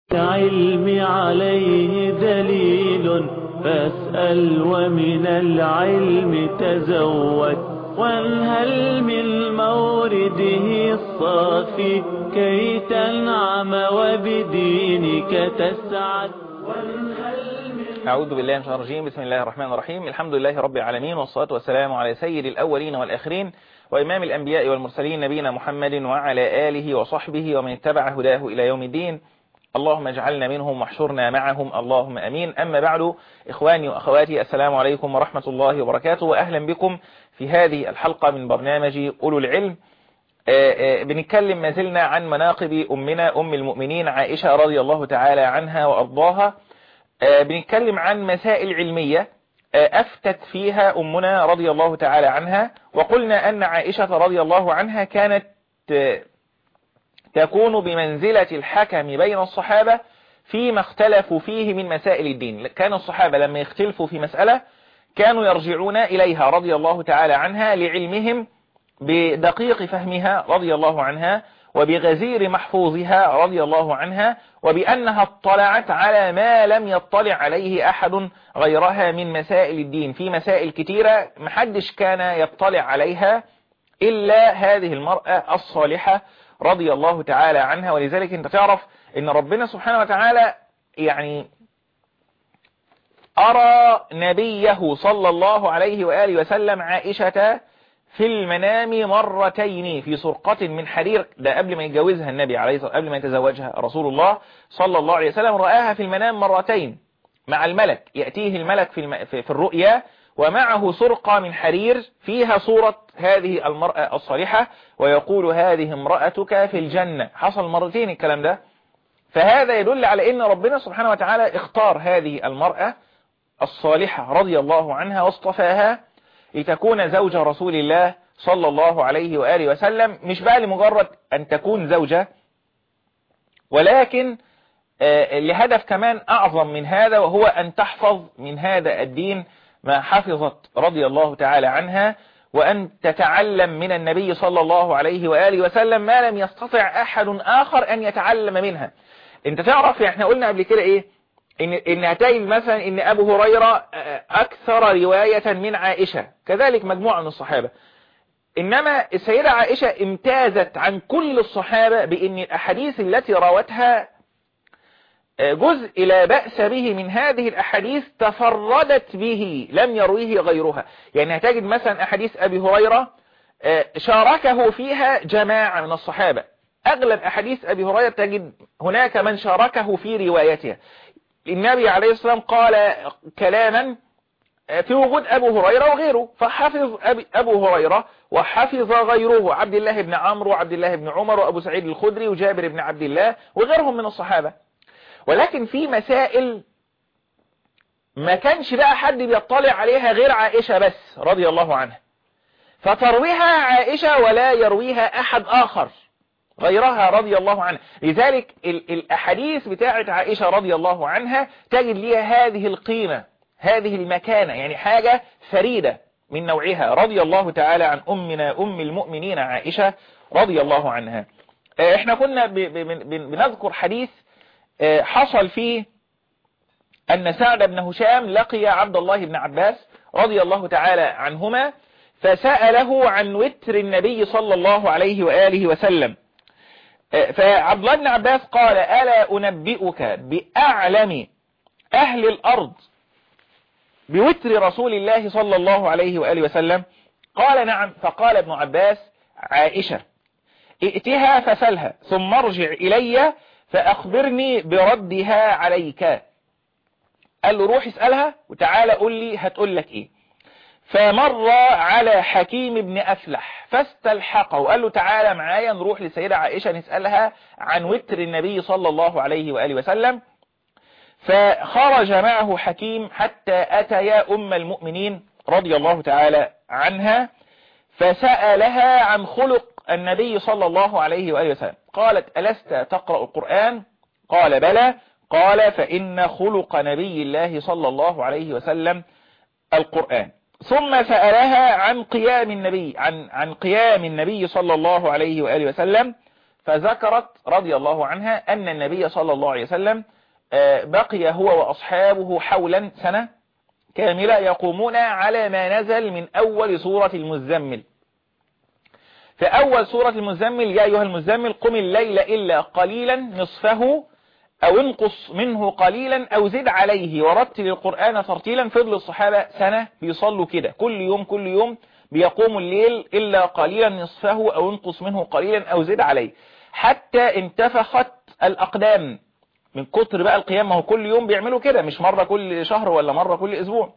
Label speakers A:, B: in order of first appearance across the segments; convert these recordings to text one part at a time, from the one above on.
A: العلم عليه دليل فاسأل ومن العلم تزود وانهل من مورده الصافي كي تنعم وبدينك تسعد وانهل من
B: أعوذ بالله من الشيطان الرجيم بسم الله الرحمن الرحيم الحمد لله رب العالمين والصلاة والسلام على سيد الأولين والآخرين وإمام الأنبياء والمرسلين نبينا محمد وعلى آله وصحبه ومن اتبع هداه إلى يوم الدين اللهم اجعلنا منهم واحشرنا معهم اللهم أمين أما بعد إخواني وأخواتي السلام عليكم ورحمة الله وبركاته وأهلا بكم في هذه الحلقة من برنامج أولو العلم آآ آآ بنتكلم ما زلنا عن مناقب أمنا أم المؤمنين عائشة رضي الله تعالى عنها وأرضاها بنتكلم عن مسائل علمية أفتت فيها أمنا رضي الله تعالى عنها وقلنا أن عائشة رضي الله عنها كانت تكون بمنزلة الحكم بين الصحابة فيما اختلفوا فيه من مسائل الدين كان الصحابة لما يختلفوا في مسألة كانوا يرجعون إليها رضي الله تعالى عنها لعلمهم بدقيق فهمها رضي الله عنها وبغزير محفوظها رضي الله عنها وبأنها اطلعت على ما لم يطلع عليه أحد غيرها من مسائل الدين في مسائل كتيرة محدش كان يطلع عليها إلا هذه المرأة الصالحة رضي الله تعالى عنها ولذلك انت تعرف ان ربنا سبحانه وتعالى يعني أرى نبيه صلى الله عليه وآله وسلم عائشة في المنام مرتين في سرقة من حرير ده قبل ما يتجوزها النبي عليه الصلاة قبل ما يتزوجها رسول الله صلى الله عليه وسلم رآها في المنام مرتين مع الملك يأتيه الملك في, الم... في الرؤيا ومعه سرقة من حرير فيها صورة هذه المرأة الصالحة ويقول هذه امرأتك في الجنة حصل مرتين الكلام ده فهذا يدل على ان ربنا سبحانه وتعالى اختار هذه المرأة الصالحة رضي الله عنها واصطفاها لتكون زوج رسول الله صلى الله عليه وآله وسلم مش بقى لمجرد أن تكون زوجة ولكن لهدف كمان أعظم من هذا وهو أن تحفظ من هذا الدين ما حفظت رضي الله تعالى عنها وأن تتعلم من النبي صلى الله عليه وآله وسلم ما لم يستطع أحد آخر أن يتعلم منها انت تعرف احنا قلنا قبل كده ايه ان, إن هتجد مثلا ان ابو هريرة اكثر رواية من عائشة كذلك مجموعة من الصحابة انما السيدة عائشة امتازت عن كل الصحابة بان الاحاديث التي راوتها جزء لا بأس به من هذه الأحاديث تفردت به لم يرويه غيرها يعني هتجد مثلا أحاديث أبي هريرة شاركه فيها جماعة من الصحابة أغلب أحاديث أبي هريرة تجد هناك من شاركه في روايتها النبي عليه الصلاة والسلام قال كلاما في وجود أبو هريرة وغيره فحفظ أبو هريرة وحفظ غيره عبد الله بن عمرو وعبد الله بن عمر وأبو سعيد الخدري وجابر بن عبد الله وغيرهم من الصحابة ولكن في مسائل ما كانش بقى حد بيطلع عليها غير عائشة بس رضي الله عنها فترويها عائشة ولا يرويها أحد آخر غيرها رضي الله عنها لذلك الأحاديث بتاعت عائشة رضي الله عنها تجد ليها هذه القيمة هذه المكانة يعني حاجة فريدة من نوعها رضي الله تعالى عن أمنا أم المؤمنين عائشة رضي الله عنها احنا كنا بنذكر حديث حصل فيه أن سعد بن هشام لقي عبد الله بن عباس رضي الله تعالى عنهما فسأله عن وتر النبي صلى الله عليه وآله وسلم فعبد الله بن عباس قال ألا أنبئك بأعلم أهل الأرض بوتر رسول الله صلى الله عليه وآله وسلم قال نعم فقال ابن عباس عائشة ائتها فسلها ثم ارجع إلي فأخبرني بردها عليك قال له روح اسألها وتعالى قول لي هتقول لك ايه فمر على حكيم بن أفلح فاستلحقه وقال له تعالى معايا نروح لسيدة عائشة نسألها عن وتر النبي صلى الله عليه وآله وسلم فخرج معه حكيم حتى أتيا أم المؤمنين رضي الله تعالى عنها فسألها عن خلق النبي صلى الله عليه وآله وسلم قالت ألست تقرأ القرآن قال بلى قال فإن خلق نبي الله صلى الله عليه وسلم القرآن ثم سألها عن قيام النبي عن عن قيام النبي صلى الله عليه وآله وسلم فذكرت رضي الله عنها أن النبي صلى الله عليه وسلم بقي هو وأصحابه حولا سنة كاملة يقومون على ما نزل من أول سورة المزمل في أول سورة المزمل يا أيها المزمل قم الليل إلا قليلا نصفه أو انقص منه قليلا أو زد عليه ورتل القرآن ترتيلا فضل الصحابة سنة بيصلوا كده كل يوم كل يوم بيقوموا الليل إلا قليلا نصفه أو انقص منه قليلا أو زد عليه حتى انتفخت الأقدام من كتر بقى القيام ما هو كل يوم بيعملوا كده مش مرة كل شهر ولا مرة كل أسبوع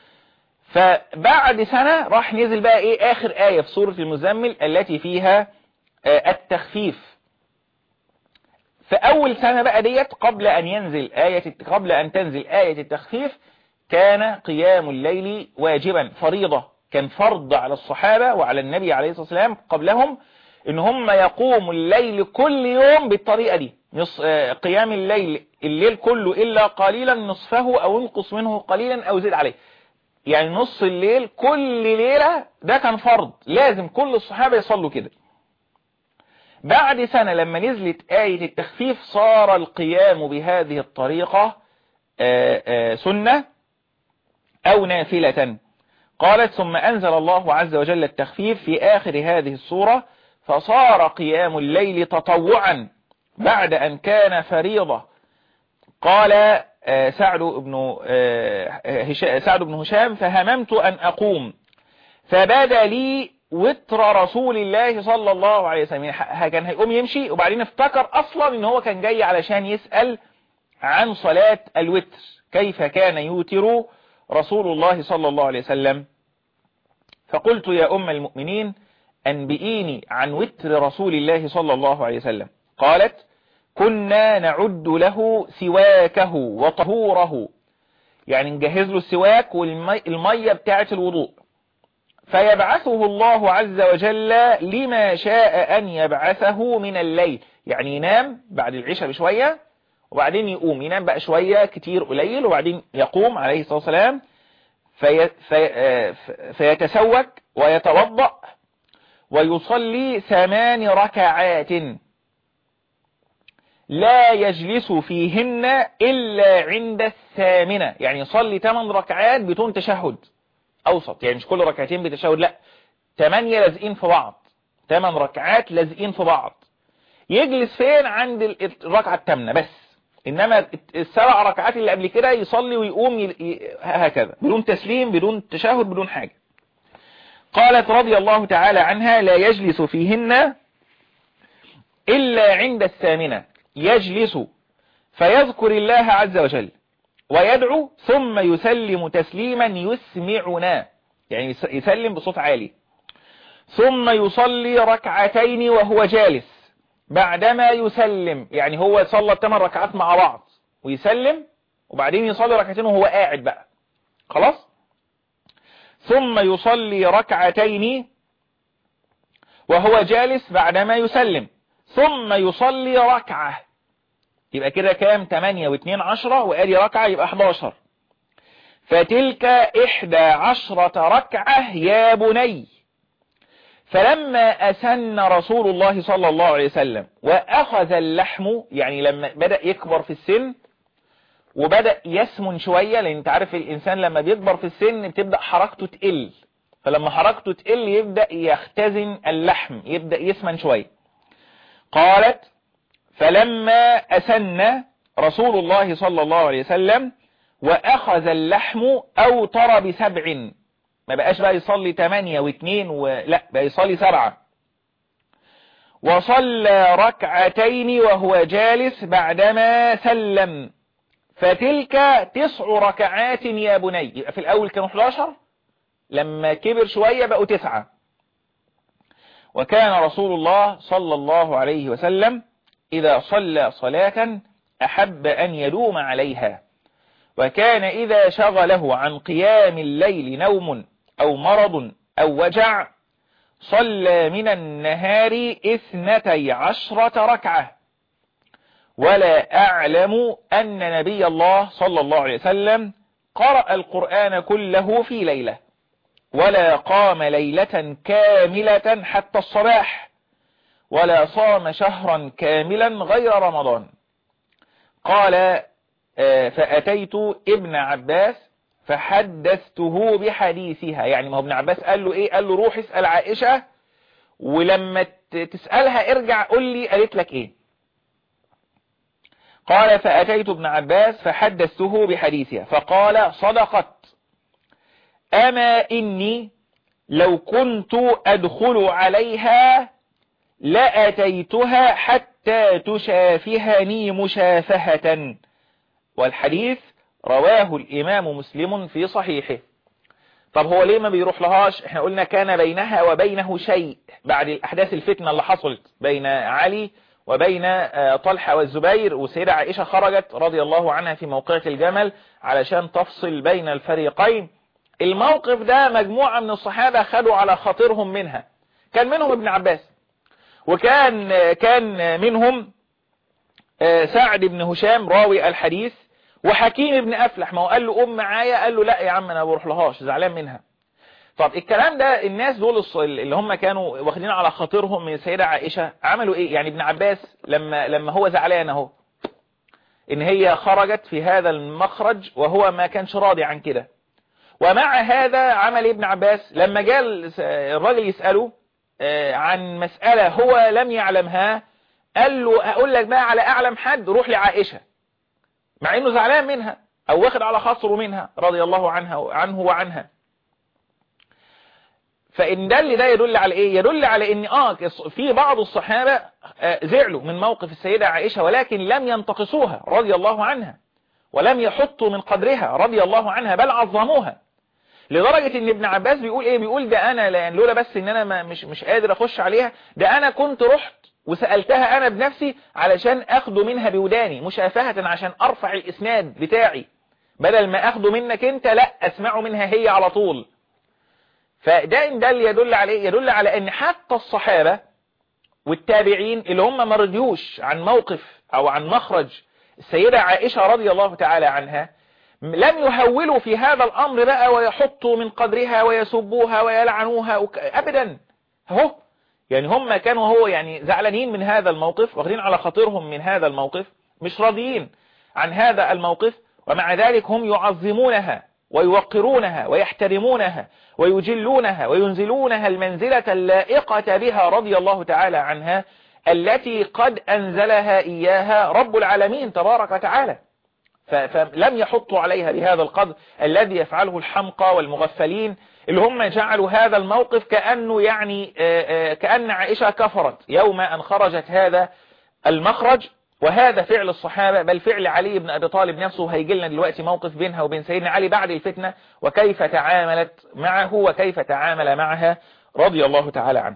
B: فبعد سنة راح نزل بقى ايه اخر آية في سورة المزمل التي فيها التخفيف في اول سنة بقى ديت قبل ان ينزل آية قبل ان تنزل آية التخفيف كان قيام الليل واجبا فريضة كان فرض على الصحابة وعلى النبي عليه الصلاة والسلام قبلهم ان هم يقوموا الليل كل يوم بالطريقة دي نص قيام الليل الليل كله إلا قليلا نصفه أو انقص منه قليلا أو زد عليه يعني نص الليل كل ليلة ده كان فرض لازم كل الصحابة يصلوا كده بعد سنة لما نزلت آية التخفيف صار القيام بهذه الطريقة آآ آآ سنة أو نافلة قالت ثم أنزل الله عز وجل التخفيف في آخر هذه السورة فصار قيام الليل تطوعا بعد أن كان فريضة قال سعد بن سعد بن هشام فهممت أن أقوم فبدا لي وتر رسول الله صلى الله عليه وسلم كان هيقوم يمشي وبعدين افتكر أصلا ان هو كان جاي علشان يسأل عن صلاة الوتر كيف كان يوتر رسول الله صلى الله عليه وسلم فقلت يا أم المؤمنين أنبئيني عن وتر رسول الله صلى الله عليه وسلم قالت كنا نعد له سواكه وطهوره يعني نجهز له السواك والمية بتاعة الوضوء فيبعثه الله عز وجل لما شاء أن يبعثه من الليل يعني ينام بعد العشاء بشوية وبعدين يقوم ينام بقى شوية كتير قليل وبعدين يقوم عليه الصلاة والسلام في في فيتسوك ويتوضأ ويصلي ثمان ركعات لا يجلس فيهن إلا عند الثامنة يعني يصلي 8 ركعات بدون تشهد أوسط يعني مش كل ركعتين بتشهد لا 8 لازقين في بعض 8 ركعات لازقين في بعض يجلس فين عند الركعة الثامنة بس إنما السبع ركعات اللي قبل كده يصلي ويقوم ي... ي... هكذا بدون تسليم بدون تشهد بدون حاجة قالت رضي الله تعالى عنها لا يجلس فيهن إلا عند الثامنة يجلس فيذكر الله عز وجل ويدعو ثم يسلم تسليما يسمعنا يعني يسلم بصوت عالي ثم يصلي ركعتين وهو جالس بعدما يسلم يعني هو صلى الثمان ركعات مع بعض ويسلم وبعدين يصلي ركعتين وهو قاعد بقى خلاص ثم يصلي ركعتين وهو جالس بعدما يسلم ثم يصلي ركعة يبقى كده كام 8 و2 10 وادي ركعة يبقى 11 فتلك إحدى عشرة ركعة يا بني فلما أسن رسول الله صلى الله عليه وسلم وأخذ اللحم يعني لما بدأ يكبر في السن وبدأ يسمن شوية لأن انت عارف الإنسان لما بيكبر في السن بتبدأ حركته تقل فلما حركته تقل يبدأ يختزن اللحم يبدأ يسمن شوية قالت فلما أسن رسول الله صلى الله عليه وسلم وأخذ اللحم أوتر بسبع ما بقاش بقى يصلي تمانية واثنين و... لا بقى يصلي سبعة وصلى ركعتين وهو جالس بعدما سلم فتلك تسع ركعات يا بني يبقى في الأول كانوا 11 لما كبر شوية بقوا تسعة وكان رسول الله صلى الله عليه وسلم إذا صلى صلاة أحب أن يدوم عليها وكان إذا شغله عن قيام الليل نوم أو مرض أو وجع صلى من النهار اثنتي عشرة ركعة ولا أعلم أن نبي الله صلى الله عليه وسلم قرأ القرآن كله في ليلة ولا قام ليلة كاملة حتى الصباح ولا صام شهرا كاملا غير رمضان قال فأتيت ابن عباس فحدثته بحديثها يعني ما هو ابن عباس قال له ايه قال له روح اسأل عائشة ولما تسألها ارجع قول لي قالت لك ايه قال فأتيت ابن عباس فحدثته بحديثها فقال صدقت أما إني لو كنت أدخل عليها لأتيتها حتى تشافهني مشافهة والحديث رواه الإمام مسلم في صحيحه طب هو ليه ما بيروح لهاش احنا قلنا كان بينها وبينه شيء بعد الأحداث الفتنة اللي حصلت بين علي وبين طلحة والزبير وسيدة عائشة خرجت رضي الله عنها في موقعة الجمل علشان تفصل بين الفريقين الموقف ده مجموعة من الصحابة خدوا على خاطرهم منها كان منهم ابن عباس وكان كان منهم سعد بن هشام راوي الحديث وحكيم بن أفلح ما هو قال له أم معايا قال له لا يا عم أنا بروح لهاش زعلان منها طب الكلام ده الناس دول اللي هم كانوا واخدين على خاطرهم من السيدة عائشة عملوا ايه يعني ابن عباس لما لما هو زعلان اهو ان هي خرجت في هذا المخرج وهو ما كانش راضي عن كده ومع هذا عمل ابن عباس لما جاء الراجل يسأله عن مسألة هو لم يعلمها قال له اقول لك بقى على اعلم حد روح لعائشة مع انه زعلان منها او واخد على خاطره منها رضي الله عنها عنه وعنها فإن ده اللي ده يدل على إيه يدل على إن آه في بعض الصحابة زعلوا من موقف السيدة عائشة ولكن لم ينتقصوها رضي الله عنها ولم يحطوا من قدرها رضي الله عنها بل عظموها لدرجة ان ابن عباس بيقول ايه بيقول ده انا لان لولا بس ان انا ما مش مش قادر اخش عليها ده انا كنت رحت وسألتها انا بنفسي علشان اخده منها بوداني مشافهة عشان ارفع الاسناد بتاعي بدل ما اخده منك انت لا اسمعه منها هي على طول فده ان ده اللي يدل عليه يدل على ان حتى الصحابة والتابعين اللي هم ما رضيوش عن موقف او عن مخرج السيدة عائشة رضي الله تعالى عنها لم يهولوا في هذا الامر بقى ويحطوا من قدرها ويسبوها ويلعنوها وك... ابدا اهو يعني هم كانوا هو يعني زعلانين من هذا الموقف واخدين على خاطرهم من هذا الموقف مش راضيين عن هذا الموقف ومع ذلك هم يعظمونها ويوقرونها ويحترمونها ويجلونها وينزلونها المنزلة اللائقة بها رضي الله تعالى عنها التي قد أنزلها إياها رب العالمين تبارك وتعالى فلم يحطوا عليها بهذا القدر الذي يفعله الحمقى والمغفلين اللي هم جعلوا هذا الموقف كأنه يعني كأن عائشة كفرت يوم أن خرجت هذا المخرج وهذا فعل الصحابة بل فعل علي بن أبي طالب نفسه هيجي لنا دلوقتي موقف بينها وبين سيدنا علي بعد الفتنة وكيف تعاملت معه وكيف تعامل معها رضي الله تعالى عنه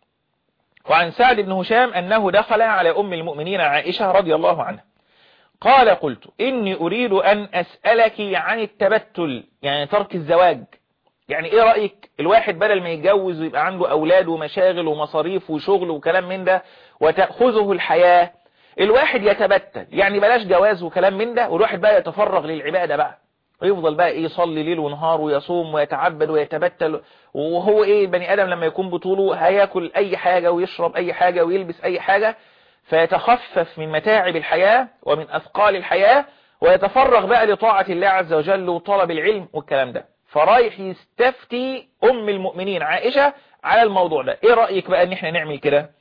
B: وعن سعد بن هشام أنه دخل على أم المؤمنين عائشة رضي الله عنها قال قلت إني أريد أن أسألك عن التبتل يعني ترك الزواج يعني إيه رأيك الواحد بدل ما يتجوز ويبقى عنده أولاد ومشاغل ومصاريف وشغل وكلام من ده وتأخذه الحياة الواحد يتبتل يعني بلاش جواز وكلام من ده والواحد بقى يتفرغ للعبادة بقى ويفضل بقى ايه يصلي ليل ونهار ويصوم ويتعبد ويتبتل وهو ايه البني ادم لما يكون بطوله هياكل اي حاجة ويشرب اي حاجة ويلبس اي حاجة فيتخفف من متاعب الحياة ومن اثقال الحياة ويتفرغ بقى لطاعة الله عز وجل وطلب العلم والكلام ده فرايح يستفتي ام المؤمنين عائشة على الموضوع ده ايه رأيك بقى ان احنا نعمل كده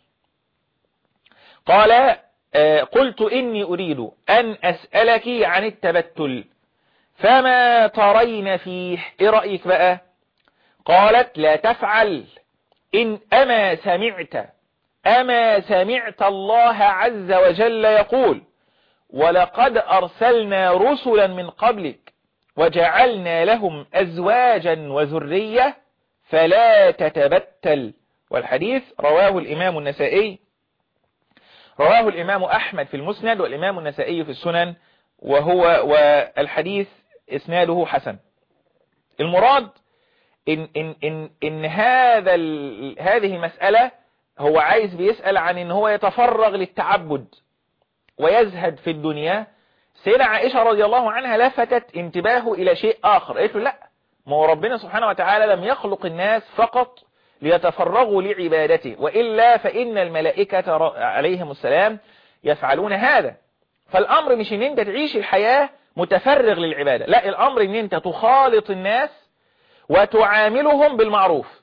B: قال قلت إني أريد أن أسألك عن التبتل فما ترين فيه إيه رأيك بقى قالت لا تفعل إن أما سمعت أما سمعت الله عز وجل يقول ولقد أرسلنا رسلا من قبلك وجعلنا لهم أزواجا وذرية فلا تتبتل والحديث رواه الإمام النسائي رواه الإمام أحمد في المسند والإمام النسائي في السنن وهو والحديث إسناده حسن المراد إن, إن, إن, إن هذا هذه المسألة هو عايز بيسأل عن إن هو يتفرغ للتعبد ويزهد في الدنيا سيدة عائشة رضي الله عنها لفتت انتباهه إلى شيء آخر قالت له لا ما هو ربنا سبحانه وتعالى لم يخلق الناس فقط ليتفرغوا لعبادته وإلا فإن الملائكة عليهم السلام يفعلون هذا فالأمر مش ان انت تعيش الحياة متفرغ للعبادة لا الأمر ان انت تخالط الناس وتعاملهم بالمعروف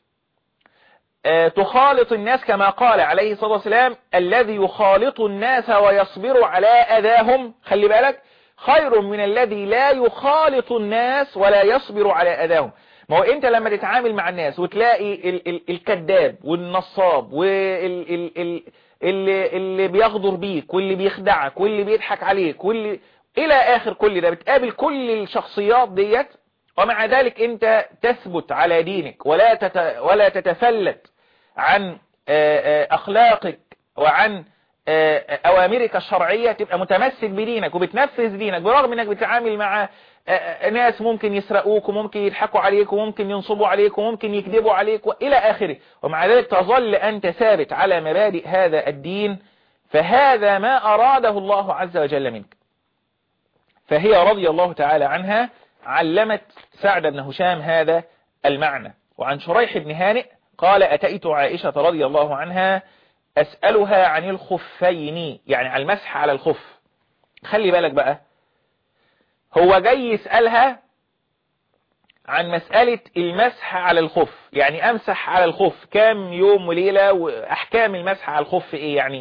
B: تخالط الناس كما قال عليه الصلاة والسلام الذي يخالط الناس ويصبر على أذاهم خلي بالك خير من الذي لا يخالط الناس ولا يصبر على أذاهم ما هو انت لما تتعامل مع الناس وتلاقي ال ال الكذاب والنصاب واللي اللي بيغدر بيك واللي بيخدعك واللي بيضحك عليك واللي الى اخر كل ده بتقابل كل الشخصيات ديت ومع ذلك انت تثبت على دينك ولا تت ولا تتفلت عن اخلاقك وعن اوامرك الشرعية تبقى متمسك بدينك وبتنفذ دينك برغم انك بتتعامل مع ناس ممكن يسرقوك وممكن يضحكوا عليك وممكن ينصبوا عليك وممكن يكذبوا عليك وإلى آخره ومع ذلك تظل أنت ثابت على مبادئ هذا الدين فهذا ما أراده الله عز وجل منك فهي رضي الله تعالى عنها علمت سعد بن هشام هذا المعنى وعن شريح بن هانئ قال أتيت عائشة رضي الله عنها أسألها عن الخفين يعني عن المسح على الخف خلي بالك بقى هو جاي يسألها عن مسألة المسح على الخف يعني أمسح على الخف كام يوم وليلة وأحكام المسح على الخف إيه يعني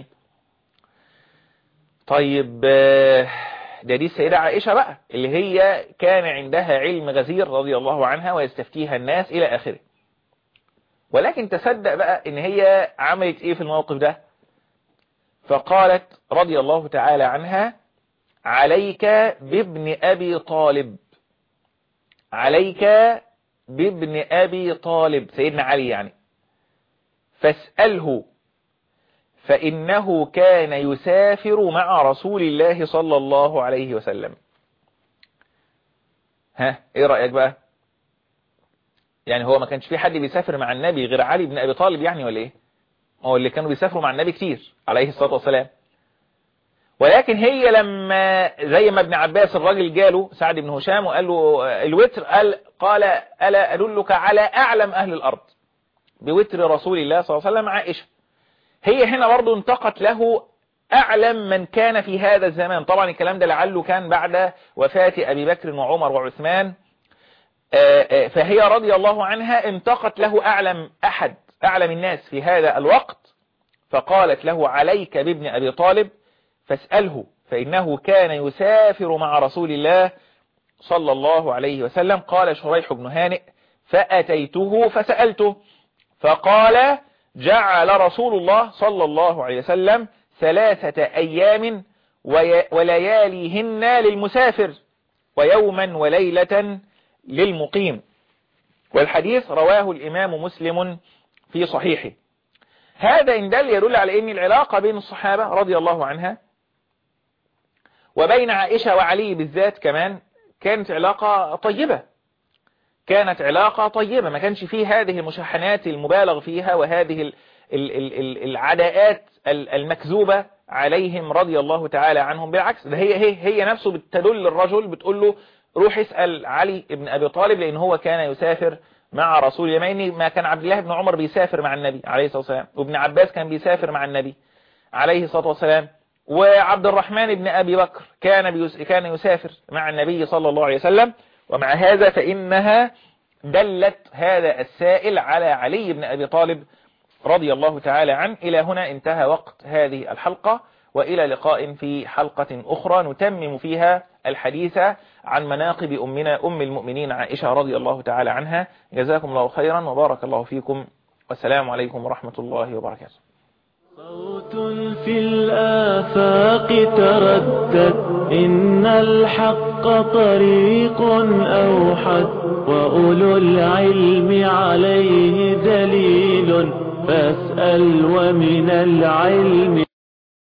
B: طيب ده دي السيدة عائشة بقى اللي هي كان عندها علم غزير رضي الله عنها ويستفتيها الناس إلى آخره ولكن تصدق بقى إن هي عملت إيه في الموقف ده فقالت رضي الله تعالى عنها عليك بابن أبي طالب عليك بابن أبي طالب سيدنا علي يعني فاسأله فإنه كان يسافر مع رسول الله صلى الله عليه وسلم ها ايه رأيك بقى يعني هو ما كانش في حد بيسافر مع النبي غير علي بن أبي طالب يعني ولا ايه هو اللي كانوا بيسافروا مع النبي كتير عليه الصلاة والسلام ولكن هي لما زي ما ابن عباس الراجل جاله سعد بن هشام وقال له الوتر قال قال ألا أدلك على أعلم أهل الأرض بوتر رسول الله صلى الله عليه وسلم عائشة هي هنا برضو انتقت له أعلم من كان في هذا الزمان طبعا الكلام ده لعله كان بعد وفاة أبي بكر وعمر وعثمان فهي رضي الله عنها انتقت له أعلم أحد أعلم الناس في هذا الوقت فقالت له عليك بابن أبي طالب فاسأله فإنه كان يسافر مع رسول الله صلى الله عليه وسلم قال شريح بن هانئ فأتيته فسألته فقال جعل رسول الله صلى الله عليه وسلم ثلاثة أيام ولياليهن للمسافر ويوما وليلة للمقيم والحديث رواه الإمام مسلم في صحيحه هذا إن دل يدل على أن العلاقة بين الصحابة رضي الله عنها وبين عائشة وعلي بالذات كمان كانت علاقة طيبة كانت علاقة طيبة ما كانش فيه هذه المشاحنات المبالغ فيها وهذه ال ال ال العداءات المكذوبة عليهم رضي الله تعالى عنهم بالعكس ده هي هي هي نفسه بتدل الرجل بتقول له روح اسأل علي بن أبي طالب لأن هو كان يسافر مع رسول يميني ما كان عبد الله بن عمر بيسافر مع النبي عليه الصلاة والسلام وابن عباس كان بيسافر مع النبي عليه الصلاة والسلام وعبد الرحمن بن أبي بكر كان بيس كان يسافر مع النبي صلى الله عليه وسلم ومع هذا فإنها دلت هذا السائل على علي بن أبي طالب رضي الله تعالى عنه إلى هنا انتهى وقت هذه الحلقة وإلى لقاء في حلقة أخرى نتمم فيها الحديث عن مناقب أمنا أم المؤمنين عائشة رضي الله تعالى عنها جزاكم الله خيرا وبارك الله فيكم والسلام عليكم ورحمة الله وبركاته
A: صوت في الآفاق تردد إن الحق طريق أوحد وأولو العلم عليه دليل فاسأل ومن العلم